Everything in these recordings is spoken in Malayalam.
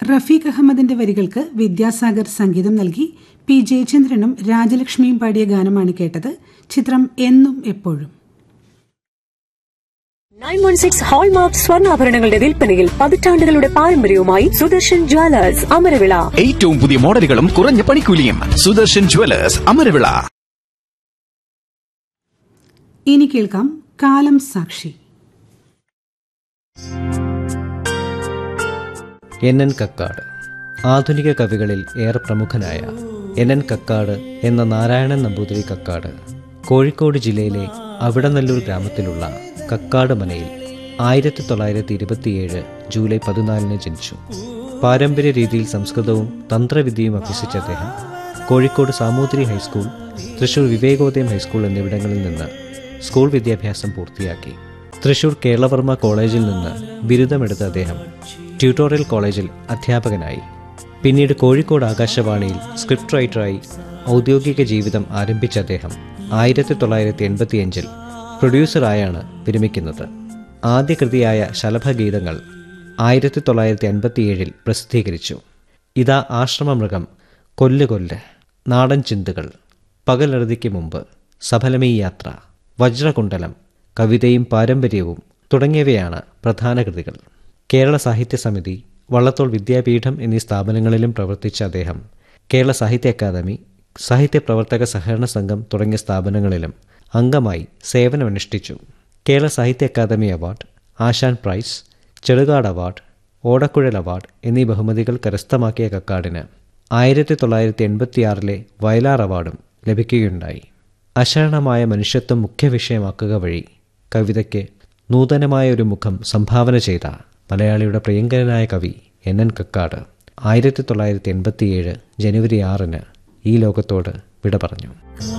റഫീഖ് അഹമ്മദിന്റെ വരികൾക്ക് വിദ്യാസാഗർ സംഗീതം നൽകി പി ജയചന്ദ്രനും രാജലക്ഷ്മിയും പാടിയ ഗാനമാണ് കേട്ടത് ചിത്രം എന്നും എപ്പോഴും നയൻ വൺ സിക്സ് ഹോൾമാർക്ക് സ്വർണ്ണാഭരണങ്ങളുടെ വിൽപ്പനയിൽ പതിറ്റാണ്ടുകളുടെ പാരമ്പര്യവുമായി സുദർശൻ ജ്വല്ലേഴ്സ് അമരവിള ഏറ്റവും പുതിയ മോഡലുകളും കുറഞ്ഞ പണിക്കൂലിയും സുദർശൻ ജുവലേഴ്സ് അമരവിള ഇനി കേൾക്കാം കാലം സാക്ഷി എൻ എൻ കക്കാട് ആധുനിക കവികളിൽ ഏറെ പ്രമുഖനായ എൻ എൻ കക്കാട് എന്ന നാരായണൻ നമ്പൂതിരി കക്കാട് കോഴിക്കോട് ജില്ലയിലെ അവിടനല്ലൂർ ഗ്രാമത്തിലുള്ള കക്കാട് മനയിൽ ആയിരത്തി തൊള്ളായിരത്തി ഇരുപത്തിയേഴ് ജൂലൈ പതിനാലിന് ജനിച്ചു പാരമ്പര്യ രീതിയിൽ സംസ്കൃതവും തന്ത്രവിദ്യയും അഭ്യസിച്ച അദ്ദേഹം കോഴിക്കോട് സാമൂതിരി ഹൈസ്കൂൾ തൃശൂർ വിവേകോദയം ഹൈസ്കൂൾ എന്നിവിടങ്ങളിൽ നിന്ന് സ്കൂൾ വിദ്യാഭ്യാസം പൂർത്തിയാക്കി തൃശൂർ കേരളവർമ്മ കോളേജിൽ നിന്ന് ബിരുദമെടുത്ത അദ്ദേഹം ട്യൂട്ടോറിയൽ കോളേജിൽ അധ്യാപകനായി പിന്നീട് കോഴിക്കോട് ആകാശവാണിയിൽ സ്ക്രിപ്റ്റ് റൈറ്ററായി ഔദ്യോഗിക ജീവിതം ആരംഭിച്ച അദ്ദേഹം ആയിരത്തി തൊള്ളായിരത്തി എൺപത്തിയഞ്ചിൽ പ്രൊഡ്യൂസറായാണ് വിരമിക്കുന്നത് ആദ്യ കൃതിയായ ശലഭഗീതങ്ങൾ ആയിരത്തി തൊള്ളായിരത്തി അൻപത്തിയേഴിൽ പ്രസിദ്ധീകരിച്ചു ഇതാ ആശ്രമമൃഗം കൊല്ല് കൊല്ല് നാടൻ ചിന്തുകൾ പകലറുതിക്ക് മുമ്പ് സഫലമീ യാത്ര വജ്രകുണ്ടലം കവിതയും പാരമ്പര്യവും തുടങ്ങിയവയാണ് പ്രധാന കൃതികൾ കേരള സാഹിത്യ സമിതി വള്ളത്തോൾ വിദ്യാപീഠം എന്നീ സ്ഥാപനങ്ങളിലും പ്രവർത്തിച്ച അദ്ദേഹം കേരള സാഹിത്യ അക്കാദമി സാഹിത്യ പ്രവർത്തക സഹകരണ സംഘം തുടങ്ങിയ സ്ഥാപനങ്ങളിലും അംഗമായി സേവനമനുഷ്ഠിച്ചു Kerala Sahitya Akademi award Asan prize Cherukad award Odakkuzhal award എന്നീ ബഹുമതികൾ കരസ്ഥമാക്കിയ കക്കാടിന് ആയിരത്തി തൊള്ളായിരത്തി എൺപത്തിയാറിലെ വയലാർ അവാർഡും ലഭിക്കുകയുണ്ടായി അശരണമായ മനുഷ്യത്വം മുഖ്യ വിഷയമാക്കുക വഴി കവിതയ്ക്ക് നൂതനമായ ഒരു മുഖം സംഭാവന ചെയ്ത മലയാളിയുടെ പ്രിയങ്കരനായ കവി എൻ എൻ കക്കാട് ആയിരത്തി തൊള്ളായിരത്തി എൺപത്തിയേഴ് ജനുവരി ആറിന് ഈ ലോകത്തോട് വിട പറഞ്ഞു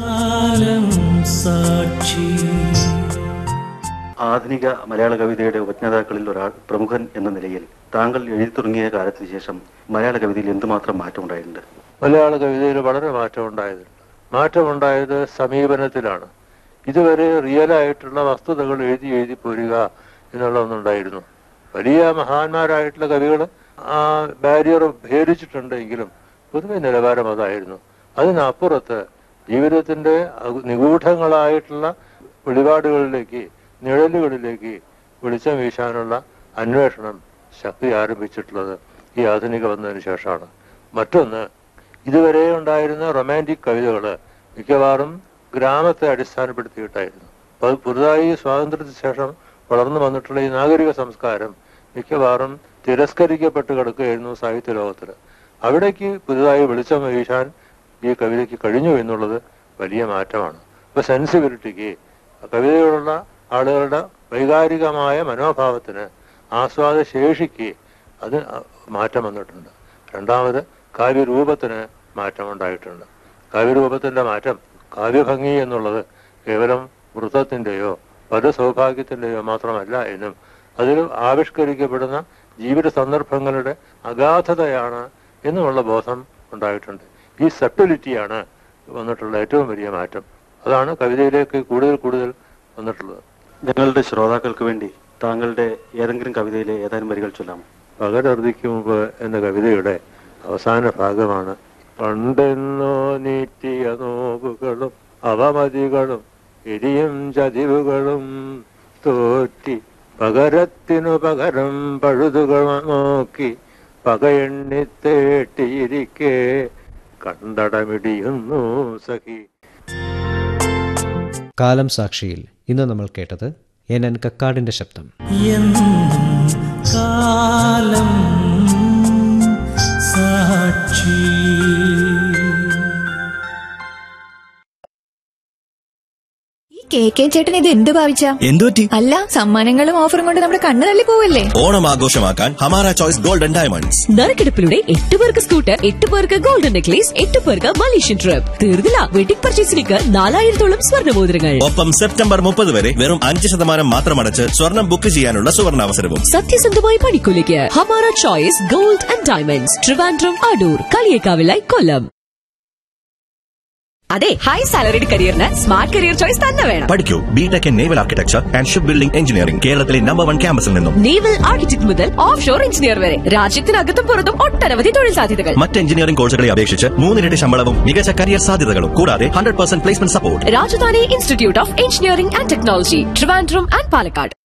ആധുനിക മലയാള കവിതയുടെ ഉപജ്ഞാതാക്കളിൽ ഒരാൾ പ്രമുഖൻ എന്ന നിലയിൽ താങ്കൾ എഴുതി തുടങ്ങിയ കാലത്തിന് ശേഷം മലയാള കവിതയിൽ എന്തുമാത്രം മാറ്റമുണ്ടായിട്ടുണ്ട് മലയാള കവിതയിൽ വളരെ മാറ്റമുണ്ടായത് മാറ്റമുണ്ടായത് സമീപനത്തിലാണ് ഇതുവരെ റിയലായിട്ടുള്ള വസ്തുതകൾ എഴുതി എഴുതി പോരുക എന്നുള്ള ഒന്നുണ്ടായിരുന്നു വലിയ മഹാന്മാരായിട്ടുള്ള കവികൾ ആ ബാരിയർ ഭേദിച്ചിട്ടുണ്ടെങ്കിലും പൊതുവെ നിലവാരം അതായിരുന്നു അതിനപ്പുറത്ത് ജീവിതത്തിന്റെ അഗ- നിഗൂഢങ്ങളായിട്ടുള്ള വെളിപാടുകളിലേക്ക് നിഴലുകളിലേക്ക് വെളിച്ചം വീശാനുള്ള അന്വേഷണം ശക്തി ആരംഭിച്ചിട്ടുള്ളത് ഈ ആധുനിക വന്നതിന് ശേഷമാണ് മറ്റൊന്ന് ഇതുവരെ ഉണ്ടായിരുന്ന റൊമാൻറ്റിക് കവിതകൾ മിക്കവാറും ഗ്രാമത്തെ അടിസ്ഥാനപ്പെടുത്തിയിട്ടായിരുന്നു അപ്പോൾ പുതുതായി സ്വാതന്ത്ര്യത്തിന് ശേഷം വളർന്നു വന്നിട്ടുള്ള ഈ നാഗരിക സംസ്കാരം മിക്കവാറും തിരസ്കരിക്കപ്പെട്ട് കിടക്കുകയായിരുന്നു സാഹിത്യ ലോകത്തിൽ അവിടേക്ക് പുതുതായി വെളിച്ചം വീശാൻ ഈ കവിതയ്ക്ക് കഴിഞ്ഞു എന്നുള്ളത് വലിയ മാറ്റമാണ് ഇപ്പൊ സെൻസിബിലിറ്റിക്ക് കവിതയോടുള്ള ആളുകളുടെ വൈകാരികമായ മനോഭാവത്തിന് ആസ്വാദ ശേഷിക്ക് അത് മാറ്റം വന്നിട്ടുണ്ട് രണ്ടാമത് കാവ്യരൂപത്തിന് മാറ്റമുണ്ടായിട്ടുണ്ട് കാവ്യരൂപത്തിന്റെ മാറ്റം കാവ്യഭംഗി എന്നുള്ളത് കേവലം വൃത്തത്തിന്റെയോ പദസൗഭാഗ്യത്തിന്റെയോ മാത്രമല്ല എന്നും അതിൽ ആവിഷ്കരിക്കപ്പെടുന്ന ജീവിത സന്ദർഭങ്ങളുടെ അഗാധതയാണ് എന്നുമുള്ള ബോധം ഉണ്ടായിട്ടുണ്ട് ഈ സട്ടിലിറ്റിയാണ് വന്നിട്ടുള്ള ഏറ്റവും വലിയ മാറ്റം അതാണ് കവിതയിലേക്ക് കൂടുതൽ കൂടുതൽ വന്നിട്ടുള്ളത് ഞങ്ങളുടെ ശ്രോതാക്കൾക്ക് വേണ്ടി താങ്കളുടെ ഏതെങ്കിലും കവിതയിലെ ഏതാനും വരികൾ ചൊല്ലാമോ പകലറുതിക്ക് മുമ്പ് എന്ന കവിതയുടെ അവസാന ഭാഗമാണ് പണ്ടെന്നോ നീറ്റിയ നോവുകളും അവമതികളും എരിയും ചതിവുകളും തോറ്റി പകരത്തിനു പകരം പഴുതുകൾ നോക്കി പകയെണ്ണി തേട്ടിയിരിക്കെ കണ്ടടമിടിയുന്നു സഖി കാലം സാക്ഷിയിൽ ഇന്ന് നമ്മൾ കേട്ടത് എൻ എൻ കക്കാടിന്റെ ശബ്ദം ഈ കെ കെ ചേട്ടൻ ഇത് എന്ത് ഭാവിച്ച എന്തുപറ്റി അല്ല സമ്മാനങ്ങളും ഓഫറും കൊണ്ട് നമ്മുടെ കണ്ണു തള്ളി പോവല്ലേ ഓണം ആഘോഷമാക്കാൻ ഹമാര ചോയ്സ് ഗോൾഡൻ ഡയമണ്ട്സ് നറുക്കെടുപ്പിലൂടെ എട്ട് പേർക്ക് സ്കൂട്ടർ എട്ട് പേർക്ക് ഗോൾഡൻ നെക്ലേസ് എട്ട് പേർക്ക് മലേഷ്യൻ ട്രിപ്പ് തീർന്നില്ല വെഡിംഗ് പർച്ചേസിലേക്ക് നാലായിരത്തോളം സ്വർണ്ണമോതിരങ്ങൾ ഒപ്പം സെപ്റ്റംബർ മുപ്പത് വരെ വെറും അഞ്ച് ശതമാനം മാത്രം അടച്ച് സ്വർണം ബുക്ക് ചെയ്യാനുള്ള സുവർണാവസരവും സത്യസന്ധമായ പണിക്കൂലിക്ക് Hamara choice gold and diamonds Trivandrum Adoor കളിയേക്കാവിലായി കൊല്ലം അതെ ഹൈ സാലറിഡ് കരിയറിന് സ്മാർട്ട് കരിയർ ചോയ്സ് തന്നെ വേണം പഠിക്കൂ BTech in naval architecture and ship building engineering കേരളത്തിലെ നമ്പർ വൺ ക്യാമ്പസിൽ നിന്നും നേവൽ ആർക്കിടെക്ട് മുതൽ ഓഫ് ഷോർ എഞ്ചിനീയർ വരെ രാജ്യത്തിനകത്തും പുറത്തും ഒട്ടനവധി തൊഴിൽ സാധ്യതകൾ മറ്റ് എഞ്ചിനീയറിംഗ് കോഴ്സുകളെ അപേക്ഷിച്ച് മൂന്നിരട്ടി ശമ്പളവും മികച്ച കരിയർ സാധ്യതകളും കൂടാതെ hundred percent placement support Rajadhani institute of engineering and technology Trivandrum and Palakkad